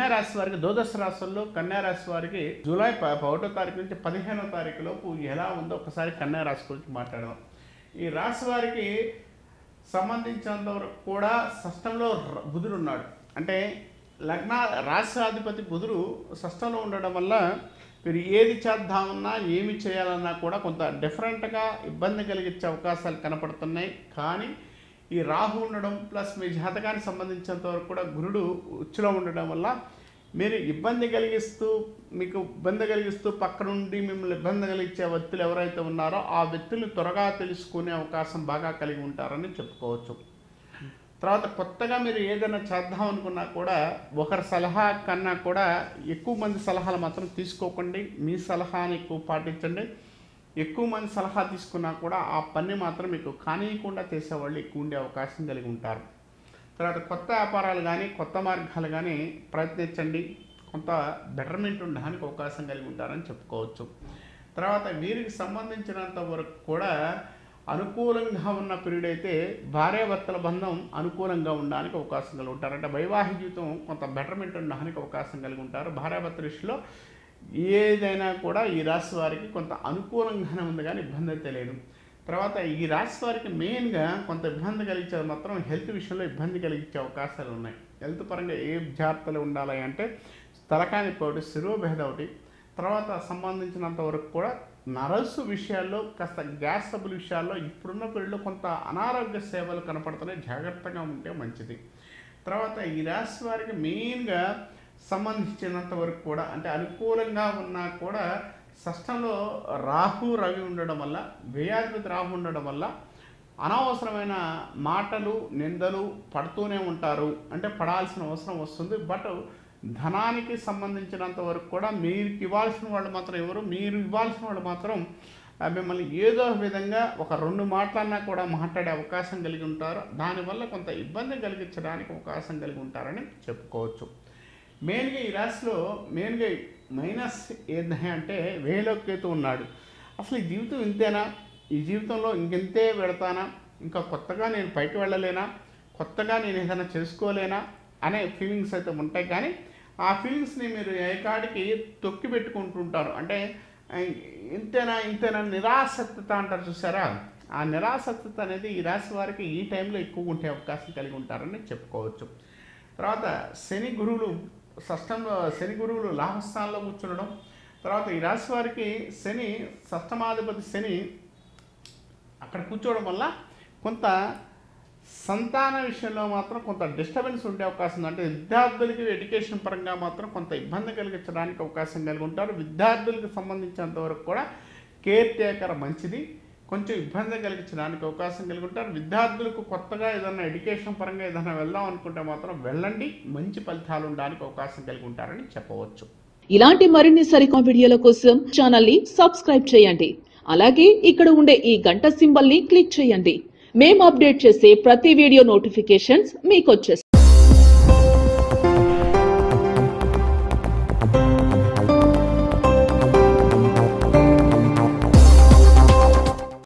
కన్యా రాశి వారికి ద్వాదశ రాశుల్లో కన్యా రాశి వారికి జూలై ప- ఒకటో తారీఖు నుంచి పదిహేనో తారీఖు లోపు ఎలా ఉందో ఒకసారి కన్యా రాశి గురించి మాట్లాడదాం ఈ రాశి వారికి సంబంధించినంత వరకు కూడా షష్టంలో ర- బుధుడు ఉన్నాడు అంటే లగ్న రాష్ట్రాధిపతి బుధుడు షష్టంలో ఉండడం వల్ల మీరు ఏది చేద్దామన్నా ఏమి చేయాలన్నా కూడా కొంత డిఫరెంట్గా ఇబ్బంది కలిగించే అవకాశాలు కనపడుతున్నాయి కానీ ఈ రాహు ఉండడం ప్లస్ మీ జాతకానికి సంబంధించినంత వరకు కూడా గురుడు ఉచ్చులో ఉండడం వల్ల మీరు ఇబ్బంది కలిగిస్తూ మీకు ఇబ్బంది కలిగిస్తూ పక్క నుండి మిమ్మల్ని ఇబ్బంది కలిగించే వ్యక్తులు ఎవరైతే ఉన్నారో ఆ వ్యక్తులు త్వరగా తెలుసుకునే అవకాశం బాగా కలిగి ఉంటారని చెప్పుకోవచ్చు తర్వాత కొత్తగా మీరు ఏదైనా చేద్దాం అనుకున్నా కూడా ఒకరి సలహా కన్నా కూడా ఎక్కువ మంది సలహాలు మాత్రం తీసుకోకండి మీ సలహాని ఎక్కువ పాటించండి ఎక్కువ మంది సలహా తీసుకున్నా కూడా ఆ పని మాత్రం మీకు కానీయకుండా చేసేవాళ్ళు ఎక్కువ ఉండే అవకాశం కలిగి ఉంటారు తర్వాత కొత్త వ్యాపారాలు కానీ కొత్త మార్గాలు కానీ ప్రయత్నించండి కొంత బెటర్మెంట్ ఉండడానికి అవకాశం కలిగి ఉంటారని చెప్పుకోవచ్చు తర్వాత వీరికి సంబంధించినంత వరకు కూడా అనుకూలంగా ఉన్న పీరియడ్ అయితే భార్యాభర్తల బంధం అనుకూలంగా ఉండడానికి అవకాశం కలిగి ఉంటారు అంటే వైవాహిక జీవితం కొంత బెటర్మెంట్ ఉండడానికి అవకాశం కలిగి ఉంటారు భార్యాభర్తల విషయంలో ఏదైనా కూడా ఈ రాశి వారికి కొంత అనుకూలంగానే ఉంది కానీ ఇబ్బంది అయితే లేదు తర్వాత ఈ రాశి వారికి మెయిన్గా కొంత ఇబ్బంది కలిగించేది మాత్రం హెల్త్ విషయంలో ఇబ్బంది కలిగించే అవకాశాలు ఉన్నాయి హెల్త్ పరంగా ఏ జాగ్రత్తలు ఉండాలి అంటే తలకాని ఒకటి శిరోభేద ఒకటి తర్వాత సంబంధించినంత వరకు కూడా నరస్సు విషయాల్లో కాస్త గ్యాస్ సబ్బుల విషయాల్లో ఇప్పుడున్న పీరియడ్లో కొంత అనారోగ్య సేవలు కనపడుతున్నాయి జాగ్రత్తగా ఉంటే మంచిది తర్వాత ఈ రాశి వారికి మెయిన్గా సంబంధించినంత వరకు కూడా అంటే అనుకూలంగా ఉన్నా కూడా షష్టంలో రాహు రవి ఉండడం వల్ల వ్యయాధిపతి రాహు ఉండడం వల్ల అనవసరమైన మాటలు నిందలు పడుతూనే ఉంటారు అంటే పడాల్సిన అవసరం వస్తుంది బట్ ధనానికి సంబంధించినంత వరకు కూడా మీరు ఇవ్వాల్సిన వాళ్ళు మాత్రం ఎవరు మీరు ఇవ్వాల్సిన వాళ్ళు మాత్రం ఆ, మిమ్మల్ని ఏదో ఒక విధంగా ఒక రెండు మాటలన్నా కూడా మాట్లాడే అవకాశం కలిగి ఉంటారు దానివల్ల కొంత ఇబ్బంది కలిగించడానికి అవకాశం కలిగి ఉంటారని చెప్పుకోవచ్చు మెయిన్గా ఈ రాశిలో మెయిన్గా మైనస్ ఏంటి అంటే వేలోకేతు ఉన్నాడు అసలు ఈ జీవితం ఇంతేనా ఈ జీవితంలో ఇంకెంతే పెడతానా ఇంకా కొత్తగా నేను పైకి వెళ్ళలేనా కొత్తగా నేను ఏదైనా చేసుకోలేనా అనే ఫీలింగ్స్ అయితే ఉంటాయి కానీ ఆ ఫీలింగ్స్ని మీరు ఏకాడికి తొక్కి పెట్టుకుంటుంటారు అంటే ఆ, ఇంతేనా ఇంతేనా నిరాసక్తత అంటారు చూసారా ఆ నిరాసక్తత అనేది ఈ రాశి వారికి ఈ టైంలో ఎక్కువ ఉండే అవకాశం కలిగి ఉంటారని చెప్పుకోవచ్చు తర్వాత శని గురువులు షష్టంలో శని గురువులు లాభస్థానంలో కూర్చునడం తర్వాత ఈ రాశి వారికి శని షష్టమాధిపతి శని అక్కడ కూర్చోవడం వల్ల కొంత సంతాన విషయంలో మాత్రం కొంత డిస్టర్బెన్స్ ఉండే అవకాశం ఉంది అంటే విద్యార్థులకి ఎడ్యుకేషన్ పరంగా మాత్రం కొంత ఇబ్బంది కలిగించడానికి అవకాశం కలిగి ఉంటారు విద్యార్థులకు సంబంధించినంత వరకు కూడా కేర్ టేకర్ మంచిది కొంచెం ఇబ్బంది కలిగించడానికి అవకాశం కలిగి ఉంటారు విద్యార్థులకు కొత్తగా ఏదైనా ఎడ్యుకేషన్ పరంగా ఏదైనా వెళ్దాం అనుకుంటే మాత్రం వెళ్ళండి మంచి ఫలితాలు ఉండడానికి అవకాశం కలిగి ఉంటారని చెప్పవచ్చు ఇలాంటి మరిన్ని సరికొత్త వీడియోల కోసం ఛానల్ ని సబ్స్క్రైబ్ చేయండి అలాగే ఇక్కడ ఉండే ఈ గంట సింబల్ ని క్లిక్ చేయండి మేము అప్డేట్ చేసే ప్రతి వీడియో నోటిఫికేషన్స్ మీకు వచ్చేస్తాయి